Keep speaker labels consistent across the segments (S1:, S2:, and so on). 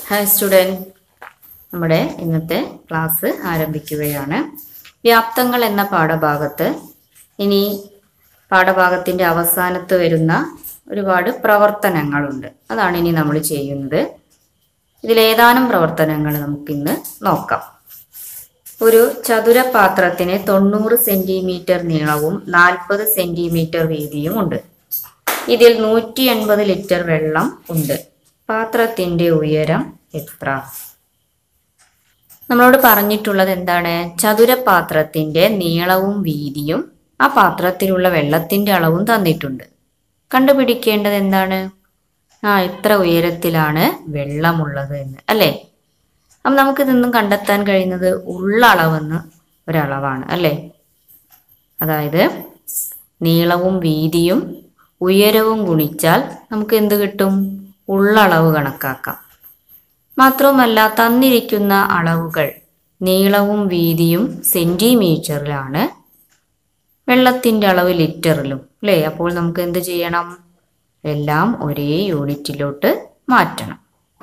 S1: Hi student നമ്മുടെ ഇന്നത്തെ class ആരംഭിക്കുകയാണ് വ്യാപ്തങ്ങൾ എന്ന പാഠഭാഗത്ത് ഇനി പാഠഭാഗത്തിൻ്റെ അവസാനത്ത് വരുന്ന ഒരുപാട് പ്രവർത്തനങ്ങളുണ്ട് അതാണ് ഇനി നമ്മൾ ചെയ്യുന്നത് ഇതിലേതാനും പ്രവർത്തനങ്ങൾ നമുക്കിന്ന് നോക്കാം ഒരു ചതുരപാത്രത്തിന് തൊണ്ണൂറ് സെന്റിമീറ്റർ നീളവും നാൽപ്പത് സെന്റിമീറ്റർ വീതിയും ഉണ്ട് ഇതിൽ നൂറ്റി എൺപത് ലിറ്റർ വെള്ളം ഉണ്ട് പാത്രത്തിന്റെ ഉയരം എത്ര നമ്മളോട് പറഞ്ഞിട്ടുള്ളത് എന്താണ് ചതുരപാത്രത്തിന്റെ നീളവും വീതിയും ആ പാത്രത്തിലുള്ള വെള്ളത്തിന്റെ അളവും തന്നിട്ടുണ്ട് കണ്ടുപിടിക്കേണ്ടത് എന്താണ് ആ എത്ര ഉയരത്തിലാണ് വെള്ളമുള്ളത് എന്ന് അല്ലേ അപ്പം നമുക്ക് ഇതൊന്നും കണ്ടെത്താൻ കഴിയുന്നത് ഉള്ള അളവെന്ന് ഒരളവാണ് അല്ലേ അതായത് നീളവും വീതിയും ഉയരവും ഗുണിച്ചാൽ നമുക്ക് എന്ത് കിട്ടും ഉള്ള അളവ് കണക്കാക്കാം മാത്രവുമല്ല തന്നിരിക്കുന്ന അളവുകൾ നീളവും വീതിയും സെന്റിമീറ്ററിലാണ് വെള്ളത്തിന്റെ അളവ് ലിറ്ററിലും അല്ലേ അപ്പോൾ നമുക്ക് എന്ത് ചെയ്യണം എല്ലാം ഒരേ യൂണിറ്റിലോട്ട് മാറ്റണം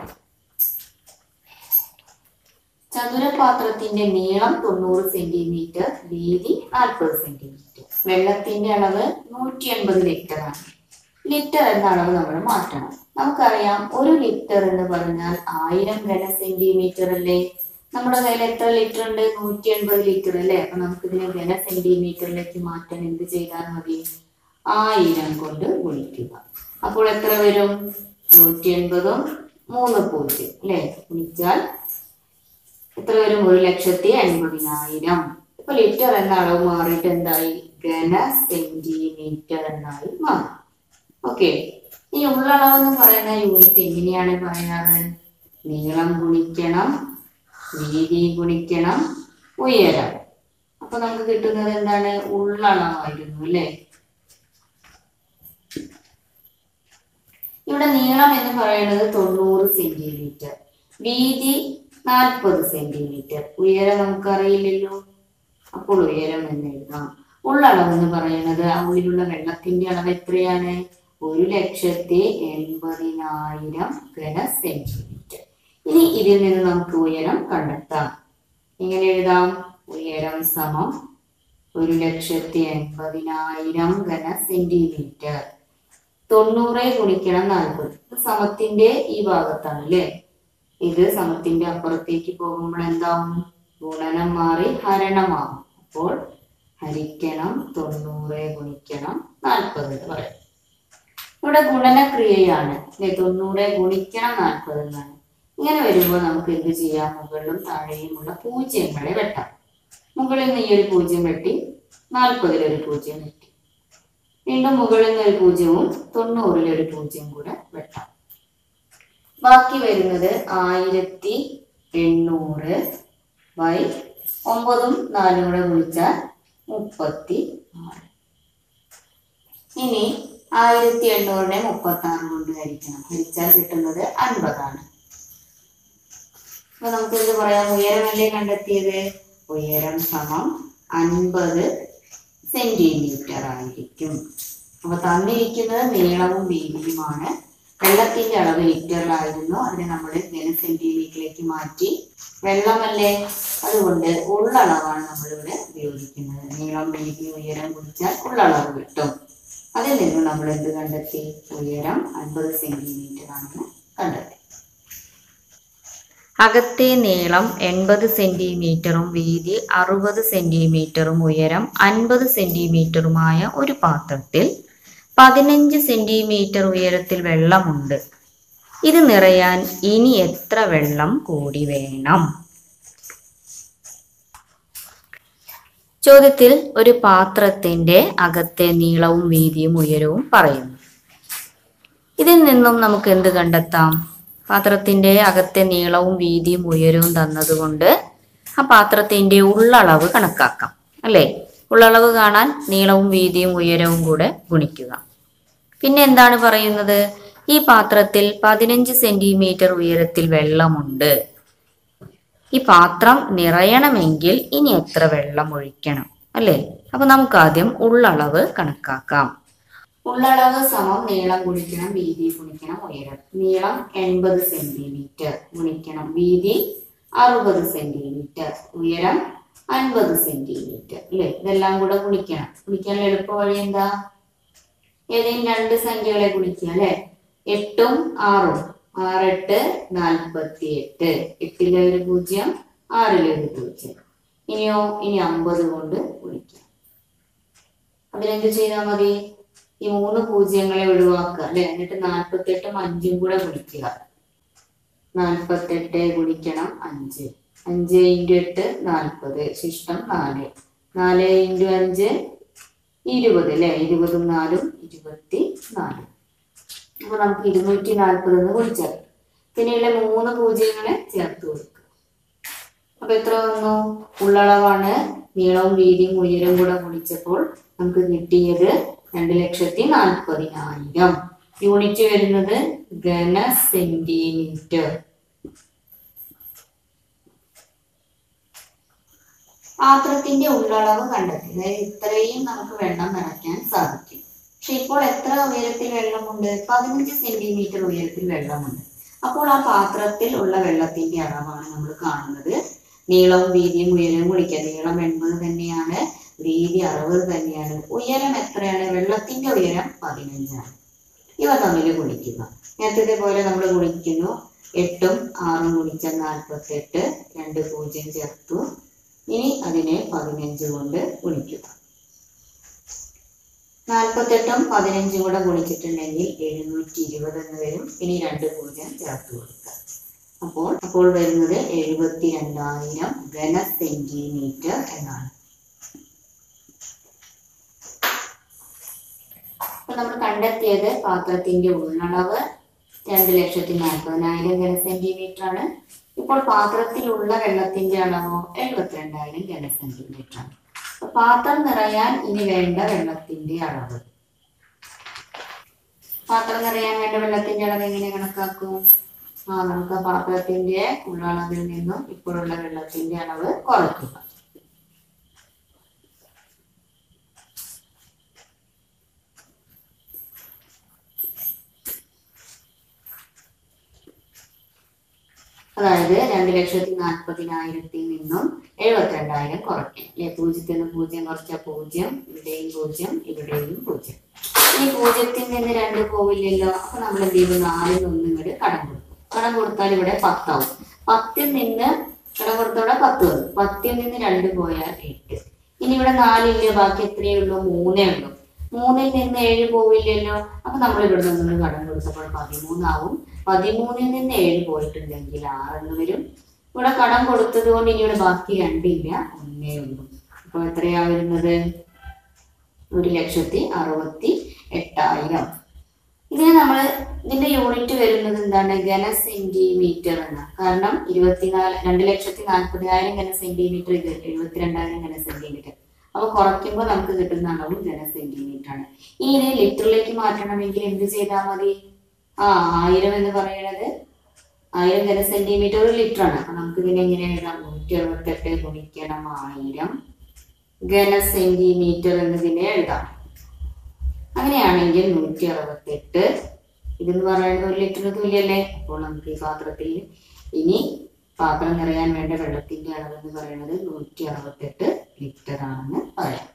S1: ചതുരപാത്രത്തിന്റെ നീളം തൊണ്ണൂറ് സെന്റിമീറ്റർ വീതി നാൽപ്പത് സെന്റിമീറ്റർ വെള്ളത്തിന്റെ അളവ് നൂറ്റി എൺപത് ലിറ്റർ ആണ് ലിറ്റർ എന്ന അളവ് നമ്മൾ മാറ്റണം നമുക്കറിയാം ഒരു ലിറ്റർ എന്ന് പറഞ്ഞാൽ ആയിരം ഘന സെന്റിമീറ്റർ അല്ലേ നമ്മുടെ കയ്യിൽ എത്ര ലിറ്റർ ഉണ്ട് നൂറ്റി എൺപത് ലിറ്റർ അല്ലേ അപ്പൊ നമുക്ക് ഇതിനെ ഘന സെന്റിമീറ്ററിലേക്ക് മാറ്റാൻ എന്ത് ചെയ്താൽ മതി ആയിരം കൊണ്ട് ഗുണിക്കുക അപ്പോൾ എത്ര വരും നൂറ്റി എൺപതും മൂന്ന് പൂജ്യം അല്ലേ ഗുണിച്ചാൽ എത്ര വരും ഒരു ലക്ഷത്തി അൻപതിനായിരം ഇപ്പൊ ലിറ്റർ എന്ന അളവ് മാറിയിട്ട് എന്തായി ഘന സെന്റിമീറ്റർ എന്നായി മാറി ഓക്കെ ഈ ഉള്ളളവ് എന്ന് പറയുന്ന യൂണിറ്റ് എങ്ങനെയാണ് പറയാറ് നീളം ഗുണിക്കണം വീതി ഗുണിക്കണം ഉയരം അപ്പൊ നമുക്ക് കിട്ടുന്നത് എന്താണ് ഉള്ളളവായിരുന്നു അല്ലേ ഇവിടെ നീളം എന്ന് പറയുന്നത് തൊണ്ണൂറ് സെന്റിമീറ്റർ വീതി നാൽപ്പത് സെന്റിമീറ്റർ ഉയരം നമുക്കറിയില്ലല്ലോ അപ്പോൾ ഉയരം എന്ന് എഴുതാം ഉള്ളളവ് എന്ന് പറയുന്നത് ആ ഉള്ളിലുള്ള വെള്ളത്തിന്റെ അളവ് എത്രയാണ് ഒരു ലക്ഷത്തി എൺപതിനായിരം ഘന സെന്റിമീറ്റർ ഇനി ഇതിൽ നിന്ന് നമുക്ക് ഉയരം കണ്ടെത്താം എങ്ങനെ എഴുതാം ഉയരം സമം ഒരു ലക്ഷത്തി എൺപതിനായിരം ഘന സെന്റിമീറ്റർ തൊണ്ണൂറ് ഗുണിക്കണം നാൽപ്പത് ഇത് സമത്തിന്റെ ഈ ഭാഗത്താണ് അല്ലേ ഇത് സമത്തിന്റെ അപ്പുറത്തേക്ക് പോകുമ്പോൾ എന്താവും ഗുണനം മാറി ഹരണമാവും അപ്പോൾ ഹരിക്കണം തൊണ്ണൂറ് ഗുണിക്കണം നാൽപ്പത് എന്ന് പറയും ഇവിടെ ഗുണനക്രിയയാണ് അല്ലെ തൊണ്ണൂറ് ഗുണിക്കണം നാൽപ്പത് എന്നാണ് ഇങ്ങനെ വരുമ്പോൾ നമുക്ക് എന്ത് ചെയ്യാം മുകളിലും താഴെയുമുള്ള പൂജ്യങ്ങളെ വെട്ടാം മുകളിൽ നിന്ന് ഈ ഒരു പൂജ്യം വെട്ടി നാൽപ്പതിൽ ഒരു പൂജ്യം വെട്ടി വീണ്ടും മുകളിൽ നിന്ന് ഒരു പൂജ്യവും തൊണ്ണൂറിൽ ഒരു പൂജ്യം കൂടെ വെട്ടാം ബാക്കി വരുന്നത് ആയിരത്തി എണ്ണൂറ് ബൈ ഒമ്പതും നാലും കൂടെ വിളിച്ചാൽ മുപ്പത്തി ആറ് ഇനി ആയിരത്തി എണ്ണൂറിനെ മുപ്പത്തി ആറ് കൊണ്ട് ഹരിക്കണം ഹരിച്ചാൽ കിട്ടുന്നത് അൻപതാണ് അപ്പൊ നമുക്ക് എന്ത് പറയാം ഉയരമല്ലേ കണ്ടെത്തിയത് ഉയരം സമം അൻപത് സെന്റിമീറ്റർ ആയിരിക്കും അപ്പൊ തന്നിരിക്കുന്നത് നീളവും വീതിയുമാണ് വെള്ളത്തിന്റെ അളവ് ലിറ്ററിലായിരുന്നു അതിനെ നമ്മൾ ഘന സെന്റിമീറ്ററിലേക്ക് മാറ്റി വെള്ളമല്ലേ അതുകൊണ്ട് ഉള്ളളവാണ് നമ്മളിവിടെ ഉപയോഗിക്കുന്നത് നീളം വീതി ഉയരം കുറിച്ചാൽ ഉള്ളളവ് കിട്ടും അതിൽ നിന്നും നമ്മൾ എന്ത് കണ്ടെത്തി ഉയരം അൻപത് സെന്റിമീറ്റർ ആണെന്ന് കണ്ടെത്തി അകത്തെ നീളം എൺപത് സെന്റിമീറ്ററും വീതി അറുപത് സെന്റിമീറ്ററും ഉയരം അൻപത് സെന്റിമീറ്ററുമായ ഒരു പാത്രത്തിൽ പതിനഞ്ച് സെന്റിമീറ്റർ ഉയരത്തിൽ വെള്ളമുണ്ട് ഇത് നിറയാൻ ഇനി എത്ര വെള്ളം കൂടി വേണം ചോദ്യത്തിൽ ഒരു പാത്രത്തിന്റെ അകത്തെ നീളവും വീതിയും ഉയരവും പറയുന്നു ഇതിൽ നിന്നും നമുക്ക് എന്ത് കണ്ടെത്താം പാത്രത്തിന്റെ അകത്തെ നീളവും വീതിയും ഉയരവും തന്നതുകൊണ്ട് ആ പാത്രത്തിന്റെ ഉള്ളളവ് കണക്കാക്കാം അല്ലേ ഉള്ളളവ് കാണാൻ നീളവും വീതിയും ഉയരവും കൂടെ ഗുണിക്കുക പിന്നെ എന്താണ് പറയുന്നത് ഈ പാത്രത്തിൽ പതിനഞ്ച് സെന്റിമീറ്റർ ഉയരത്തിൽ വെള്ളമുണ്ട് ഈ പാത്രം നിറയണമെങ്കിൽ ഇനി എത്ര വെള്ളം ഒഴിക്കണം അല്ലേ അപ്പൊ നമുക്ക് ആദ്യം ഉള്ളളവ് കണക്കാക്കാം ഉള്ളളവ് സമം നീളം ഗുണിക്കണം വീതി ഗുണിക്കണം ഉയരം നീളം എൺപത് സെന്റിമീറ്റർ ഗുണിക്കണം വീതി അറുപത് സെന്റിമീറ്റർ ഉയരം അൻപത് സെന്റിമീറ്റർ അല്ലേ ഇതെല്ലാം കൂടെ ഗുണിക്കണം ഗുണിക്കാൻ എളുപ്പ വഴി എന്താ ഏതെങ്കിലും രണ്ട് സംഖ്യകളെ ഗുണിക്കുക അല്ലെ എട്ടും ആറും ആറെട്ട് നാൽപ്പത്തി എട്ട് എട്ടിലെ ഒരു പൂജ്യം ആറിലെ ഒരു പൂജ്യം ഇനിയോ ഇനി അമ്പത് കൊണ്ട് ഗുണിക്കാം അതിനെന്ത് ചെയ്താൽ മതി ഈ മൂന്ന് പൂജ്യങ്ങളെ ഒഴിവാക്കുക അല്ലെ എന്നിട്ട് നാൽപ്പത്തെട്ടും അഞ്ചും കൂടെ ഗുണിക്കുക നാൽപ്പത്തെട്ട് ഗുണിക്കണം അഞ്ച് അഞ്ച് ഇൻറ്റു എട്ട് നാൽപ്പത് ശിഷ്ടം നാല് നാല് ഇൻറ്റു അഞ്ച് ഇരുപത് അല്ലെ ഇരുപതും നാലും ഇരുപത്തി നാല് അപ്പൊ നമുക്ക് ഇരുന്നൂറ്റി നാൽപ്പത് എന്ന് ഗുണിച്ചാൽ പിന്നെയുള്ള മൂന്ന് പൂജ്യങ്ങളെ ചേർത്ത് കൊടുക്കുക അപ്പൊ എത്ര വന്നു ഉള്ളളവാണ് നീളവും വീതിയും ഉയരവും കൂടെ ഗുണിച്ചപ്പോൾ നമുക്ക് കിട്ടിയത് രണ്ട് ലക്ഷത്തി നാൽപ്പതിനായിരം യൂണിറ്റ് വരുന്നത് ഘന സെന്റിമീറ്റർ പാത്രത്തിന്റെ ഉള്ളളവ് കണ്ടെത്തി അതായത് ഇത്രയും നമുക്ക് വെള്ളം നിറയ്ക്കാൻ സാധിക്കും പക്ഷെ ഇപ്പോൾ എത്ര ഉയരത്തിൽ വെള്ളമുണ്ട് പതിനഞ്ച് സെന്റിമീറ്റർ ഉയരത്തിൽ വെള്ളമുണ്ട് അപ്പോൾ ആ പാത്രത്തിൽ ഉള്ള വെള്ളത്തിന്റെ അളവാണ് നമ്മൾ കാണുന്നത് നീളവും വീതിയും ഉയരവും ഗുണിക്കുക നീളം എൺപത് തന്നെയാണ് വീതി അറുപത് തന്നെയാണ് ഉയരം എത്രയാണ് വെള്ളത്തിന്റെ ഉയരം പതിനഞ്ചാണ് ഇവ തമ്മിൽ ഗുണിക്കുക നേരത്തെ പോലെ നമ്മൾ ഗുണിക്കുന്നു എട്ടും ആറും ഗുണിച്ച നാൽപ്പത്തി എട്ട് രണ്ട് പൂജ്യം ചേർത്തു ഇനി അതിനെ പതിനഞ്ച് കൊണ്ട് ഗുണിക്കുക നാൽപ്പത്തെട്ടും പതിനഞ്ചും കൂടെ ഗുണിച്ചിട്ടുണ്ടെങ്കിൽ എഴുന്നൂറ്റി ഇരുപത് എന്ന് വരും ഇനി രണ്ട് പൂജ്യം ചേർത്ത് കൊടുക്കുക അപ്പോൾ അപ്പോൾ വരുന്നത് എഴുപത്തി രണ്ടായിരം ഘന സെന്റിമീറ്റർ എന്നാണ് അപ്പൊ നമ്മൾ കണ്ടെത്തിയത് പാത്രത്തിന്റെ ഉള്ളളവ് രണ്ട് ലക്ഷത്തി നാൽപ്പതിനായിരം ഘന സെന്റിമീറ്റർ ആണ് ഇപ്പോൾ പാത്രത്തിലുള്ള വെള്ളത്തിന്റെ അളവോ എഴുപത്തിരണ്ടായിരം ഘന സെന്റിമീറ്റർ ആണ് അപ്പൊ പാത്രം നിറയാൻ ഇനി വേണ്ട വെള്ളത്തിന്റെ അളവ് പാത്രം നിറയാൻ വേണ്ട വെള്ളത്തിന്റെ അളവ് എങ്ങനെ കണക്കാക്കും ആ നമുക്ക് ആ പാത്രത്തിന്റെ ഉള്ളളവിൽ നിന്നും ഇപ്പോഴുള്ള വെള്ളത്തിന്റെ അളവ് കുറയ്ക്കുക അതായത് രണ്ട് ലക്ഷത്തി നാൽപ്പതിനായിരത്തിൽ നിന്നും എഴുപത്തിരണ്ടായിരം കുറയ്ക്കാം അല്ലെ പൂജ്യത്തിൽ നിന്ന് പൂജ്യം കുറച്ച പൂജ്യം ഇവിടെയും പൂജ്യം ഇവിടെയും പൂജ്യം ഇനി പൂജ്യത്തിൽ നിന്ന് രണ്ട് പോവില്ലല്ലോ അപ്പൊ നമ്മൾ എന്ത് ചെയ്യും നാലിൽ നിന്ന് ഇങ്ങോട്ട് കടം കൊടുക്കും കടം കൊടുത്താൽ ഇവിടെ പത്താവും പത്തിൽ നിന്ന് കടം കൊടുത്തോടെ പത്ത് വരും പത്തിൽ നിന്ന് രണ്ട് പോയാൽ എട്ട് ഇനി ഇവിടെ നാലില്ല ബാക്കി എത്രയേ ഉള്ളൂ മൂന്നേ ഉള്ളൂ മൂന്നിൽ നിന്ന് ഏഴ് പോവില്ലല്ലോ അപ്പൊ നമ്മൾ ഇവിടെ നിന്ന് കടം കൊടുത്തപ്പോൾ പതിമൂന്നാവും പതിമൂന്നിൽ നിന്ന് ഏഴ് പോയിട്ടുണ്ടെങ്കിൽ ആറെന്ന് വരും ഇവിടെ കടം കൊടുത്തത് കൊണ്ട് ഇനി ഇവിടെ ബാക്കി രണ്ടില്ല ഒന്നേ ഉള്ളൂ അപ്പൊ എത്രയാ വരുന്നത് ഒരു ലക്ഷത്തി അറുപത്തി എട്ടായിരം ഇതിന് നമ്മൾ ഇതിന്റെ യൂണിറ്റ് വരുന്നത് എന്താണ് ഘന സെന്റിമീറ്റർ എന്ന കാരണം ഇരുപത്തിനാല് രണ്ട് ലക്ഷത്തി നാൽപ്പതിനായിരം ഘന സെന്റിമീറ്റർ ഇത് എഴുപത്തിരണ്ടായിരം ഘന സെന്റിമീറ്റർ അപ്പൊ കുറയ്ക്കുമ്പോൾ നമുക്ക് കിട്ടുന്ന അളവ് ഘന സെന്റിമീറ്റർ ആണ് ഇനി ഇതിനെ ലിറ്ററിലേക്ക് മാറ്റണമെങ്കിൽ എന്ത് ചെയ്താൽ മതി ആ ആയിരം എന്ന് പറയുന്നത് ആയിരം ഘന സെന്റിമീറ്റർ ഒരു ലിറ്റർ ആണ് അപ്പൊ നമുക്ക് ഇതിനെ എങ്ങനെ എഴുതാം നൂറ്റി അറുപത്തെട്ട് ഗുണിക്കണം ആയിരം ഘന സെന്റിമീറ്റർ എന്നതിനെ എഴുതാം അങ്ങനെയാണെങ്കിൽ നൂറ്റി അറുപത്തെട്ട് ഇതെന്ന് പറയുന്നത് ഒരു ലിറ്ററിന് തുല്യല്ലേ അപ്പോൾ നമുക്ക് ഈ പാത്രത്തിൽ ഇനി പാത്രം നിറയാൻ വേണ്ട വെള്ളത്തിന്റെ അളവ് എന്ന് പറയുന്നത് നൂറ്റി അറുപത്തെട്ട് ലിറ്റർ ആണെന്ന് പറയാം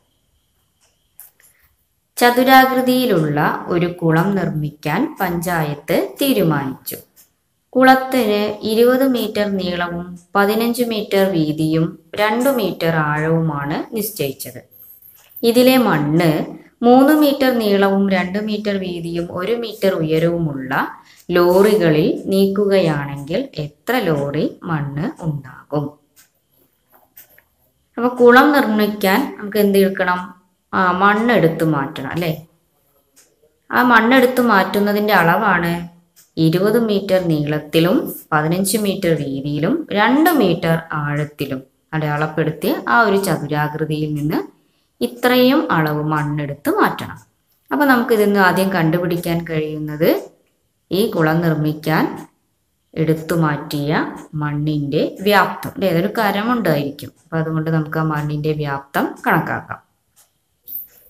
S2: ചതുരാകൃതിയിലുള്ള ഒരു കുളം നിർമ്മിക്കാൻ പഞ്ചായത്ത് തീരുമാനിച്ചു കുളത്തിന് ഇരുപത് മീറ്റർ നീളവും പതിനഞ്ച് മീറ്റർ വീതിയും രണ്ടു മീറ്റർ ആഴവുമാണ് നിശ്ചയിച്ചത് ഇതിലെ മണ്ണ് മൂന്ന് മീറ്റർ നീളവും രണ്ട് മീറ്റർ വീതിയും ഒരു മീറ്റർ ഉയരവുമുള്ള ലോറികളിൽ നീക്കുകയാണെങ്കിൽ എത്ര ലോറി മണ്ണ് ഉണ്ടാകും അപ്പൊ കുളം നിർമ്മിക്കാൻ നമുക്ക് എന്ത് എടുക്കണം ആ മണ്ണെടുത്ത് മാറ്റണം അല്ലേ ആ മണ്ണെടുത്ത് മാറ്റുന്നതിന്റെ അളവാണ് ഇരുപത് മീറ്റർ നീളത്തിലും പതിനഞ്ച് മീറ്റർ വീതിയിലും രണ്ട് മീറ്റർ ആഴത്തിലും അടയാളപ്പെടുത്തിയ ആ ഒരു ചതുരാകൃതിയിൽ നിന്ന് ഇത്രയും അളവ് മണ്ണെടുത്ത് മാറ്റണം അപ്പൊ നമുക്ക് ഇതിന്ന് ആദ്യം കണ്ടുപിടിക്കാൻ കഴിയുന്നത് ഈ കുളം നിർമ്മിക്കാൻ എടുത്തു മാറ്റിയ മണ്ണിന്റെ വ്യാപ്തം അല്ലെ അതൊരു കരമുണ്ടായിരിക്കും അപ്പൊ അതുകൊണ്ട് നമുക്ക് ആ മണ്ണിന്റെ വ്യാപ്തം കണക്കാക്കാം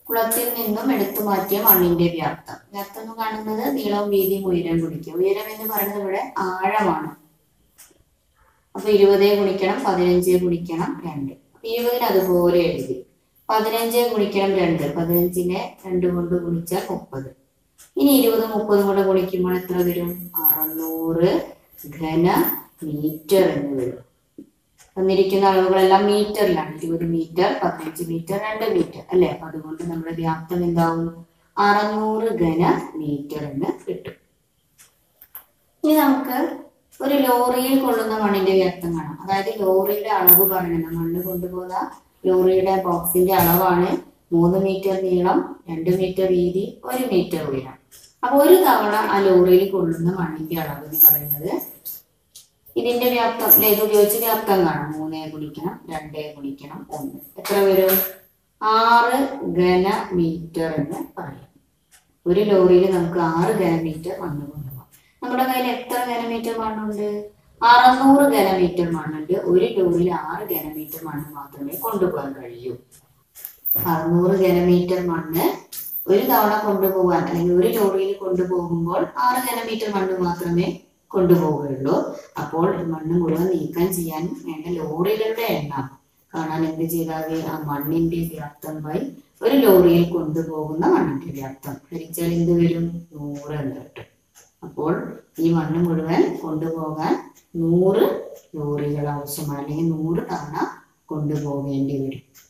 S1: കുളത്തിൽ നിന്നും എടുത്തു മാറ്റിയ മണ്ണിന്റെ വ്യാപ്തം വ്യാപ്തം എന്ന് കാണുന്നത് നീളവും വീതിയും ഉയരം ഗുണിക്കുക ഉയരം എന്ന് പറയുന്നത് ഇവിടെ ആഴമാണ് അപ്പൊ ഇരുപത് ഗുണിക്കണം പതിനഞ്ച് ഗുണിക്കണം രണ്ട് അപ്പൊ ഇരുപതിന് അതുപോലെ എഴുതി പതിനഞ്ച് ഗുണിക്കണം രണ്ട് പതിനഞ്ചിനെ രണ്ട് കൊണ്ട് ഗുണിച്ചാൽ മുപ്പത് ഇനി ഇരുപത് മുപ്പതും കൂടെ ഗുണിക്കുമ്പോൾ എത്ര വരും അറുന്നൂറ് ഘന മീറ്റർ എന്ന് വരും തന്നിരിക്കുന്ന അളവുകളെല്ലാം മീറ്ററിലാണ് ഇരുപത് മീറ്റർ പതിനഞ്ച് മീറ്റർ രണ്ട് മീറ്റർ അല്ലെ അപ്പൊ അതുകൊണ്ട് നമ്മുടെ വ്യാപ്തം എന്താവും അറുന്നൂറ് ഘന മീറ്റർ എന്ന് കിട്ടും ഇനി നമുക്ക് ഒരു ലോറിയിൽ കൊള്ളുന്ന മണ്ണിന്റെ വ്യാപ്തം കാണാം അതായത് ലോറിയുടെ അളവ് പറയണം മണ്ണ് കൊണ്ടുപോകുന്ന ലോറിയുടെ ബോക്സിന്റെ അളവാണ് മൂന്ന് മീറ്റർ നീളം രണ്ട് മീറ്റർ വീതി ഒരു മീറ്റർ ഉയരം അപ്പൊ ഒരു തവണ ആ ലോറിയിൽ കൊള്ളുന്ന മണ്ണിന്റെ അളവ് എന്ന് പറയുന്നത് ഇതിന്റെ വ്യാപ്തം അല്ലെ ഇത് ഉപയോഗിച്ച് വ്യാപ്തം കാണാം മൂന്നേ ഗുണിക്കണം രണ്ടേ ഗുണിക്കണം ഒന്ന് എത്ര വരും ആറ് ഘന മീറ്റർ എന്ന് പറയും ഒരു ലോറിയിൽ നമുക്ക് ആറ് ഘനമീറ്റർ മണ്ണ് കൊണ്ടുപോകാം നമ്മുടെ കയ്യിൽ എത്ര ഘനമീറ്റർ മണ്ണുണ്ട് അറുന്നൂറ് ഘനമീറ്റർ മണ്ണുണ്ട് ഒരു ലോറിയിൽ ആറ് ഘനമീറ്റർ മണ്ണ് മാത്രമേ കൊണ്ടുപോകാൻ കഴിയൂ അറുന്നൂറ് ഘനമീറ്റർ മണ്ണ് ഒരു തവണ കൊണ്ടുപോകാൻ അല്ലെങ്കിൽ ഒരു ലോറിയിൽ കൊണ്ടുപോകുമ്പോൾ ആറ് ഘനമീറ്റർ മണ്ണ് മാത്രമേ കൊണ്ടുപോവുകയുള്ളൂ അപ്പോൾ മണ്ണ് മുഴുവൻ നീക്കം ചെയ്യാൻ വേണ്ട ലോറികളുടെ എണ്ണം കാണാൻ എന്ത് ചെയ്താൽ മതി? ആ മണ്ണിന്റെ വ്യാപ്തം ബൈ ഒരു ലോറിയിൽ കൊണ്ടുപോകുന്ന മണ്ണിന്റെ വ്യാപ്തം ഹരിച്ചാൽ എന്ത് വരും നൂറ് എന്ന് കിട്ടും അപ്പോൾ ഈ മണ്ണ് മുഴുവൻ കൊണ്ടുപോകാൻ നൂറ് ലോറികൾ ആവശ്യമാണ് അല്ലെങ്കിൽ നൂറ് തവണ കൊണ്ടുപോകേണ്ടി വരും